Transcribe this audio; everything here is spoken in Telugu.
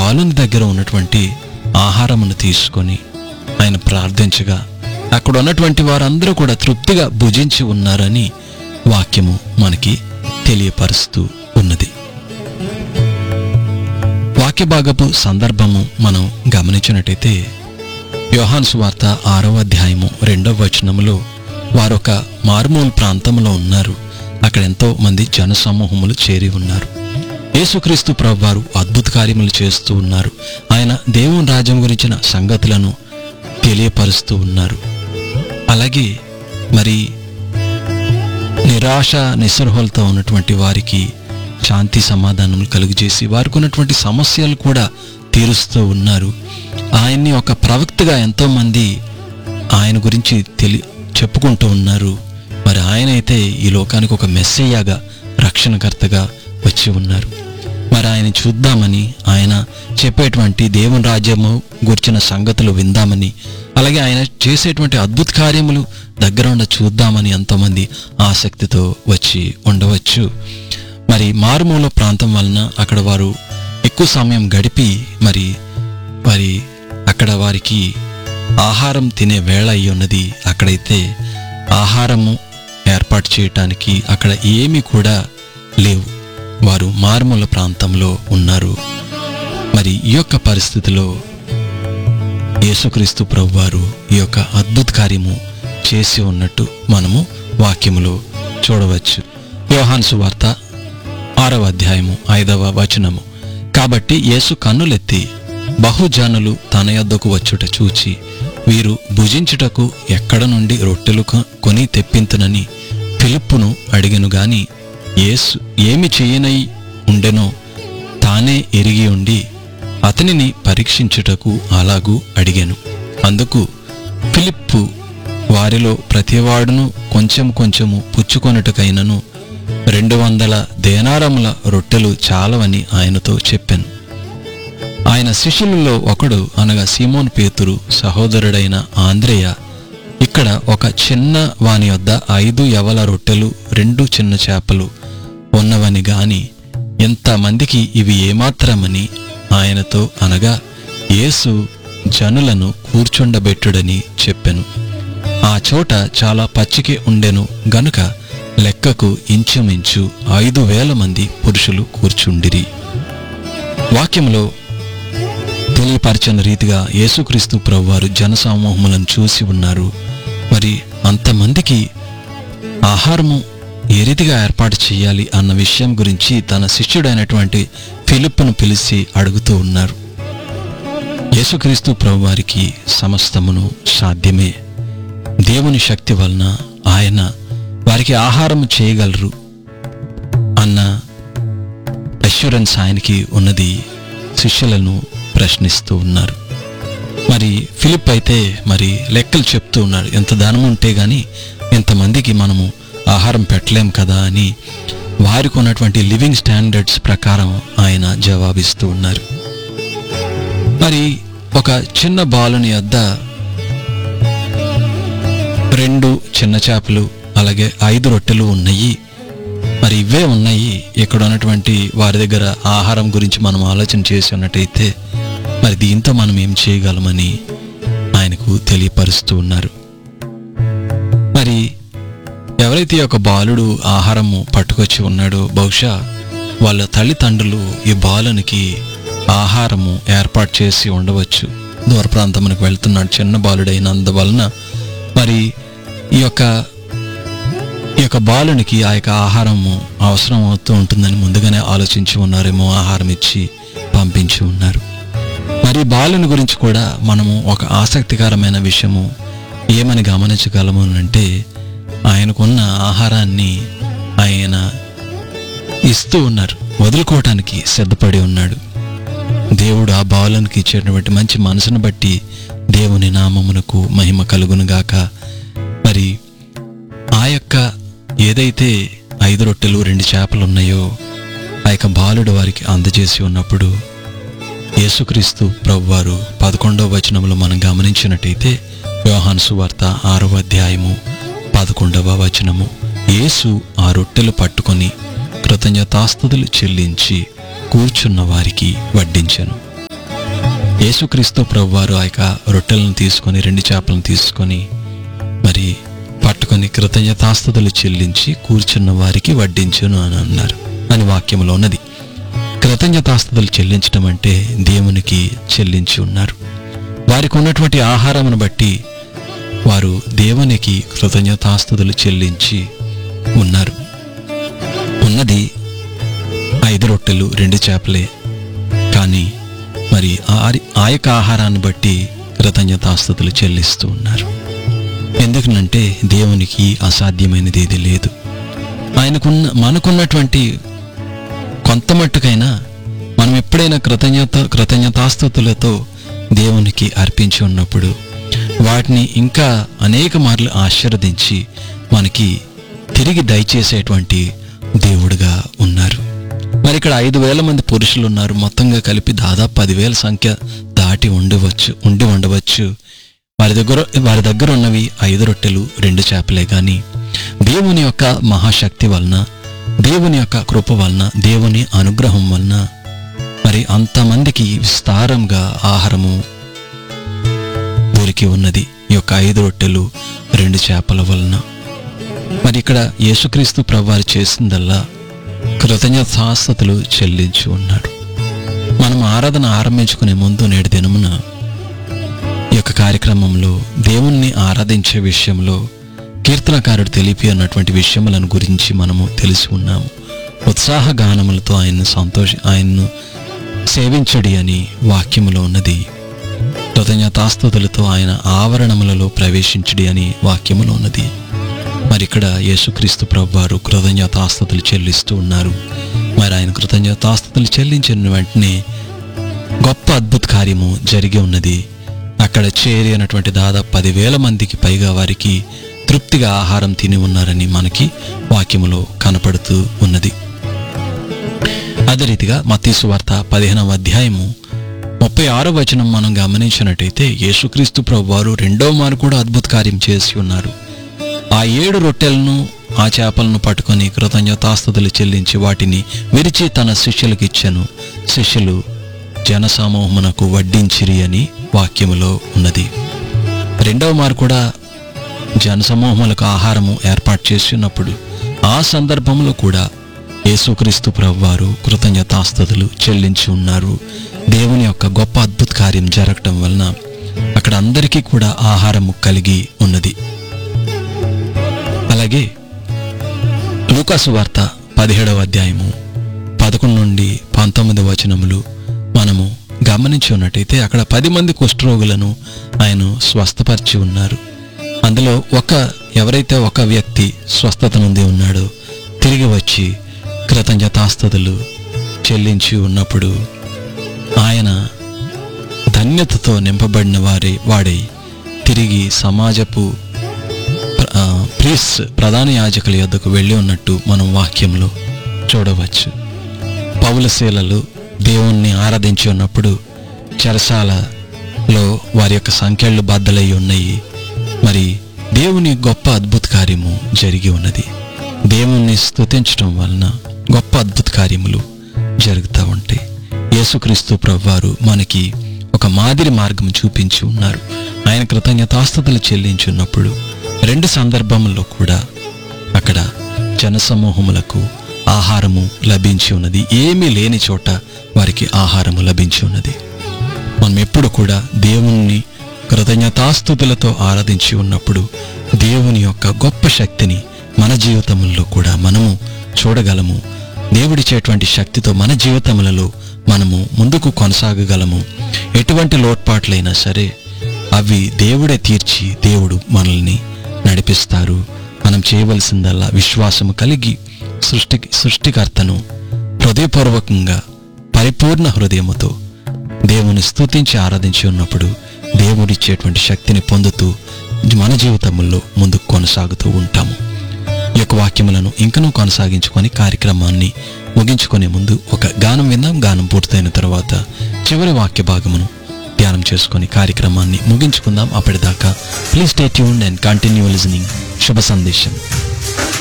బాలుని దగ్గర ఉన్నటువంటి ఆహారమును తీసుకొని ఆయన ప్రార్థించగా అక్కడ ఉన్నటువంటి వారందరూ కూడా తృప్తిగా భుజించి ఉన్నారని వాక్యము మనకి తెలియపరుస్తూ ఉన్నది వాక్య భాగపు సందర్భము మనం గమనించినట్టయితే యోహాన్ సువార్త ఆరవ అధ్యాయము రెండవ వచనములో వారొక మారుమూల ప్రాంతంలో ఉన్నారు అక్కడ ఎంతో మంది జనసమూహములు చేరి ఉన్నారు యేసుక్రీస్తు ప్రభువారు అద్భుత కార్యములు చేస్తూ ఉన్నారు ఆయన దేవుని రాజ్యం గురించిన సంగతులను తెలియపరుస్తూ ఉన్నారు అలాగే మరి నిరాశ నిస్సృహలతో ఉన్నటువంటి వారికి శాంతి సమాధానం కలుగజేసి వారికి ఉన్నటువంటి సమస్యలు కూడా తీరుస్తూ ఉన్నారు ఆయన్ని ఒక ప్రవక్తగా ఎంతోమంది ఆయన గురించి తెలి చెప్పుకుంటూ ఉన్నారు మరి ఆయన అయితే ఈ లోకానికి ఒక మెస్సయ్యగా రక్షణకర్తగా వచ్చి ఉన్నారు మరి ఆయన చూద్దామని ఆయన చెప్పేటువంటి దేవుని రాజ్యము గురించిన సంగతులు విందామని అలాగే ఆయన చేసేటువంటి అద్భుత కార్యములు దగ్గర ఉండ చూద్దామని ఎంతోమంది ఆసక్తితో వచ్చి ఉండవచ్చు మరి మారుమూల ప్రాంతం వలన అక్కడ వారు ఎక్కువ సమయం గడిపి మరి మరి అక్కడ వారికి ఆహారం తినే వేళ అయి ఉన్నది అక్కడైతే ఆహారము ఏర్పాటు చేయటానికి అక్కడ ఏమీ కూడా లేవు వారు మారుమూల ప్రాంతంలో ఉన్నారు మరి ఈ యొక్క పరిస్థితిలో యేసుక్రీస్తు ప్రభువారు ఈ యొక్క అద్భుత కార్యము చేసి ఉన్నట్టు మనము వాక్యములో చూడవచ్చు యోహాన్ సువార్త ఆరవ అధ్యాయము ఐదవ వచనము కాబట్టి యేసు కన్నులెత్తి బహుజనులు తన యొద్దకు వచ్చుట చూచి వీరు భుజించుటకు ఎక్కడ నుండి రొట్టెలు కొ- కొని తెప్పింతునని ఫిలిప్పును అడిగను గాని యేసు ఏమి చేయనై ఉండెనో తానే ఎరిగి ఉండి అతనిని పరీక్షించుటకు అలాగూ అడిగాను అందుకు ఫిలిప్పు వారిలో ప్రతివాడును కొంచెం కొంచెము పుచ్చుకొనుటకైనను రెండు వందల దేనారముల రొట్టెలు చాలవని ఆయనతో చెప్పాను ఆయన శిష్యులలో ఒకడు అనగా సీమోన్ పేతురు సహోదరుడైన ఆంద్రేయ ఇక్కడ ఒక చిన్న వాని వద్ద ఐదు యవల రొట్టెలు రెండు చిన్న చేపలు ఉన్నవని గాని ఎంతమందికి ఇవి ఏమాత్రమని ఆయనతో అనగా యేసు జనులను కూర్చుండబెట్టుడని చెప్పెను ఆ చోట చాలా పచ్చిక ఉండెను గనుక లెక్కకు ఇంచుమించు ఐదు వేల మంది పురుషులు కూర్చుండిరి వాక్యంలో తెలియపరచిన రీతిగా యేసుక్రీస్తు ప్రభువారు జనసమూహములను చూసి ఉన్నారు మరి అంతమందికి ఆహారము ఏ రీతిగా ఏర్పాటు చేయాలి అన్న విషయం గురించి తన శిష్యుడైనటువంటి ఫిలిప్పును పిలిచి అడుగుతూ ఉన్నారు యేసుక్రీస్తు ప్రభువారికి సమస్తమును సాధ్యమే దేవుని శక్తి వలన ఆయన వారికి ఆహారం చేయగలరు అన్న అష్యూరెన్స్ ఆయనకి ఉన్నది శిష్యులను ప్రశ్నిస్తూ ఉన్నారు మరి ఫిలిప్ అయితే మరి లెక్కలు చెప్తూ ఉన్నారు ఎంత ధనం ఉంటే గాని ఇంతమందికి మనము ఆహారం పెట్టలేం కదా అని వారికి ఉన్నటువంటి లివింగ్ స్టాండర్డ్స్ ప్రకారం ఆయన జవాబిస్తూ ఉన్నారు మరి ఒక చిన్న బాలుని వద్ద రెండు చిన్న చేపలు అలాగే ఐదు రొట్టెలు ఉన్నాయి మరి ఇవే ఉన్నాయి ఇక్కడ ఉన్నటువంటి వారి దగ్గర ఆహారం గురించి మనం ఆలోచన చేసి ఉన్నట్టయితే మరి దీంతో మనం ఏం చేయగలమని ఆయనకు తెలియపరుస్తూ ఉన్నారు మరి ఎవరైతే ఈ యొక్క బాలుడు ఆహారము పట్టుకొచ్చి ఉన్నాడో బహుశా వాళ్ళ తల్లిదండ్రులు ఈ బాలునికి ఆహారము ఏర్పాటు చేసి ఉండవచ్చు దూర ప్రాంతమునకు వెళ్తున్నాడు చిన్న బాలుడైనందువలన మరి ఈ యొక్క ఈ యొక్క బాలునికి ఆ యొక్క ఆహారము అవసరం అవుతూ ఉంటుందని ముందుగానే ఆలోచించి ఉన్నారేమో ఆహారం ఇచ్చి పంపించి ఉన్నారు మరి బాలుని గురించి కూడా మనము ఒక ఆసక్తికరమైన విషయము ఏమని గమనించగలము అంటే ఆయనకున్న ఆహారాన్ని ఆయన ఇస్తూ ఉన్నారు వదులుకోవటానికి సిద్ధపడి ఉన్నాడు దేవుడు ఆ బాలునికి ఇచ్చేటువంటి మంచి మనసును బట్టి దేవుని నామమునకు మహిమ కలుగునుగాక మరి ఆ యొక్క ఏదైతే ఐదు రొట్టెలు రెండు చేపలు ఉన్నాయో ఆ యొక్క బాలుడు వారికి అందజేసి ఉన్నప్పుడు యేసుక్రీస్తు ప్రభువారు పదకొండవ వచనంలో మనం గమనించినట్టయితే యోహాను సువార్త ఆరవ అధ్యాయము పదకొండవ వచనము యేసు ఆ రొట్టెలు పట్టుకొని కృతజ్ఞతాస్తుతులు చెల్లించి కూర్చున్న వారికి వడ్డించెను యేసుక్రీస్తు ప్రభువారు ఆ యొక్క రొట్టెలను తీసుకొని రెండు చేపలను తీసుకొని మరి పట్టుకొని కృతజ్ఞతాస్తుతులు చెల్లించి కూర్చున్న వారికి వడ్డించును అని అన్నారు అని వాక్యంలో ఉన్నది కృతజ్ఞతాస్తుతులు చెల్లించడం అంటే దేవునికి చెల్లించి ఉన్నారు వారికి ఉన్నటువంటి ఆహారమును బట్టి వారు దేవునికి కృతజ్ఞతాస్తుతులు చెల్లించి ఉన్నారు ఉన్నది ఐదు రొట్టెలు రెండు చేపలే కానీ మరి ఆ- ఆ యొక్క ఆహారాన్ని బట్టి కృతజ్ఞతాస్తుతులు చెల్లిస్తూ ఉన్నారు ఎందుకనంటే దేవునికి అసాధ్యమైనది ఏది లేదు ఆయనకున్న మనకున్నటువంటి కొంత మట్టుకైనా మనం ఎప్పుడైనా కృతజ్ఞత కృతజ్ఞతాస్తుతులతో దేవునికి అర్పించి ఉన్నప్పుడు వాటిని ఇంకా అనేక మార్లు ఆశీర్వదించి మనకి తిరిగి దయచేసేటువంటి దేవుడుగా ఉన్నారు మరి ఇక్కడ ఐదు వేల మంది పురుషులు ఉన్నారు మొత్తంగా కలిపి దాదాపు పదివేల సంఖ్య దాటి ఉండవచ్చు ఉండి ఉండవచ్చు వారి దగ్గర వారి దగ్గర ఉన్నవి ఐదు రొట్టెలు రెండు చేపలే కానీ దేవుని యొక్క మహాశక్తి వలన దేవుని యొక్క కృప వలన దేవుని అనుగ్రహం వలన మరి అంతమందికి విస్తారంగా ఆహారము దొరికి ఉన్నది ఈ యొక్క ఐదు రొట్టెలు రెండు చేపల వలన మరి ఇక్కడ యేసుక్రీస్తు ప్రభువారు చేసిందల్లా కృతజ్ఞతాస్థుతులు చెల్లించి ఉన్నాడు మనం ఆరాధన ఆరంభించుకునే ముందు నేటి దినమున ఈ యొక్క కార్యక్రమంలో దేవుణ్ణి ఆరాధించే విషయంలో కీర్తనకారుడు తెలిపి అన్నటువంటి విషయములను గురించి మనము తెలిసి ఉన్నాము ఉత్సాహ గానములతో ఆయన్ను సంతోష ఆయన్ను సేవించడి అని వాక్యములో ఉన్నది కృతజ్ఞతాస్తుతులతో ఆయన ఆవరణములలో ప్రవేశించడి అని వాక్యములో ఉన్నది మరి ఇక్కడ యేసుక్రీస్తు ప్రభు వారు కృతజ్ఞతాస్తుతులు చెల్లిస్తూ ఉన్నారు మరి ఆయన కృతజ్ఞతాస్తుతులు చెల్లించిన వెంటనే గొప్ప అద్భుత కార్యము జరిగి ఉన్నది అక్కడ చేరి అయినటువంటి దాదాపు పదివేల మందికి పైగా వారికి తృప్తిగా ఆహారం తిని ఉన్నారని మనకి వాక్యములో కనపడుతూ ఉన్నది అదే రీతిగా మత్తీసు వార్త పదిహేనవ అధ్యాయము ముప్పై ఆరో వచనం మనం గమనించినట్టయితే యేసుక్రీస్తు ప్రభు వారు రెండో మారు కూడా అద్భుత కార్యం చేసి ఉన్నారు ఆ ఏడు రొట్టెలను ఆ చేపలను పట్టుకొని కృతజ్ఞతాస్తుతులు చెల్లించి వాటిని విరిచి తన శిష్యులకు ఇచ్చాను శిష్యులు జనసమూహమునకు వడ్డించిరి అని వాక్యములో ఉన్నది రెండవ మారు కూడా జనసమూహములకు ఆహారము ఏర్పాటు చేసినప్పుడు ఆ సందర్భంలో కూడా యేసుక్రీస్తు ప్రభువారు కృతజ్ఞతాస్తుతులు చెల్లించి ఉన్నారు దేవుని యొక్క గొప్ప అద్భుత కార్యం జరగటం వలన అక్కడ అందరికీ కూడా ఆహారము కలిగి ఉన్నది అలాగే లూకాసు వార్త పదిహేడవ అధ్యాయము పదకొండు నుండి పంతొమ్మిది వచనములు మనము గమనించి ఉన్నట్టయితే అక్కడ పది మంది కుష్ఠరోగులను ఆయన స్వస్థపరిచి ఉన్నారు అందులో ఒక ఎవరైతే ఒక వ్యక్తి స్వస్థత నుండి ఉన్నాడో తిరిగి వచ్చి కృతజ్ఞతాస్తుతులు చెల్లించి ఉన్నప్పుడు ఆయన ధన్యతతో నింపబడిన వారి వాడై తిరిగి సమాజపు ప్ర- ఆ, ప్రీస్ ప్రధాన యాజకుల యొద్దకు వెళ్ళి ఉన్నట్టు మనం వాక్యంలో చూడవచ్చు పౌలశీలలు దేవుణ్ణి ఆరాధించి ఉన్నప్పుడు చెరసాలలో వారి యొక్క సంఖ్యలు బద్దలై ఉన్నాయి మరి దేవుని గొప్ప అద్భుత కార్యము జరిగి ఉన్నది దేవుణ్ణి స్తుతించడం వలన గొప్ప అద్భుత కార్యములు జరుగుతూ ఉంటాయి యేసుక్రీస్తు ప్రభువారు మనకి ఒక మాదిరి మార్గం చూపించి ఉన్నారు ఆయన కృతజ్ఞతాస్తుతులు చెల్లించున్నప్పుడు రెండు సందర్భముల్లో కూడా అక్కడ జనసమూహములకు ఆహారము లభించి ఉన్నది ఏమీ లేని చోట వారికి ఆహారము లభించి ఉన్నది మనం ఎప్పుడు కూడా దేవుణ్ణి కృతజ్ఞతాస్తుతులతో ఆరాధించి ఉన్నప్పుడు దేవుని యొక్క గొప్ప శక్తిని మన జీవితముల్లో కూడా మనము చూడగలము దేవుడిచ్చేటువంటి శక్తితో మన జీవితములలో మనము ముందుకు కొనసాగగలము ఎటువంటి లోట్పాట్లైనా సరే అవి దేవుడే తీర్చి దేవుడు మనల్ని నడిపిస్తారు మనం చేయవలసిందల్లా విశ్వాసము కలిగి సృష్టి సృష్టికర్తను హృదయపూర్వకంగా పరిపూర్ణ హృదయముతో దేవుని స్తుతించి ఆరాధించి ఉన్నప్పుడు దేవుడిచ్చేటువంటి శక్తిని పొందుతూ మన జీవితంలో ముందుకు కొనసాగుతూ ఉంటాము ఈ యొక్క వాక్యములను ఇంకనూ కొనసాగించుకొని కార్యక్రమాన్ని ముగించుకునే ముందు ఒక గానం విందాం గానం పూర్తయిన తర్వాత చివరి వాక్య భాగమును ధ్యానం చేసుకొని కార్యక్రమాన్ని ముగించుకుందాం అప్పటిదాకా please stay tune and continue listening శుభ సందేశం